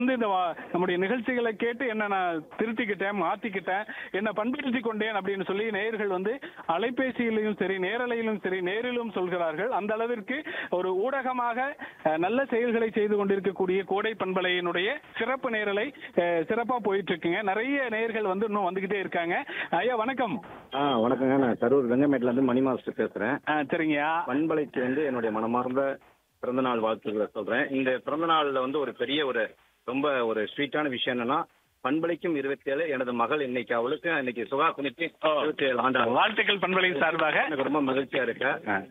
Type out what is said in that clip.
வந்து இந்த வா- நம்முடைய நிகழ்ச்சிகளை கேட்டு என்ன நான் திருத்திக்கிட்டேன் மாத்திக்கிட்டேன் என்ன பண்படுத்தி கொண்டேன் அப்படின்னு சொல்லி நேயர்கள் வந்து அலைபேசியிலும் சரி நேரலையிலும் சரி நேரிலும் சொல்கிறார்கள் அந்த அளவிற்கு ஒரு ஊடகமாக அஹ், நல்ல செயல்களை செய்து கொண்டிருக்கக்கூடிய கோடை பண்பலையினுடைய சிறப்பு நேரலை அஹ், சிறப்பா போயிட்டு இருக்குங்க நிறைய நேயர்கள் வந்து இன்னும் வந்துகிட்டே இருக்காங்க ஐயா வணக்கம் ஆ வணக்கங்க நான் கரூர் வெங்கமேட்ல இருந்து மணி மாஸ்டர் பேசுறேன் அஹ், சரிங்கய்யா பண்பலைக்கு வந்து என்னுடைய மனமார்ந்த பிறந்தநாள் வாழ்த்துக்களை சொல்றேன் இந்த பிறந்த நாள்ல வந்து ஒரு பெரிய ஒரு ரொம்ப ஒரு ஸ்வீட்டான விஷயம் என்னன்னா பண்பலைக்கும் இருபத்தி ஏழு எனது மகள் இன்னைக்கு அவளுக்கு இன்னைக்கு சுகா குனிக்கு இருபத்தி ஏழு ஆண்டு வாழ்த்துக்கள் பண்பலையின் சார்பாக எனக்கு ரொம்ப மகிழ்ச்சியா இருக்கு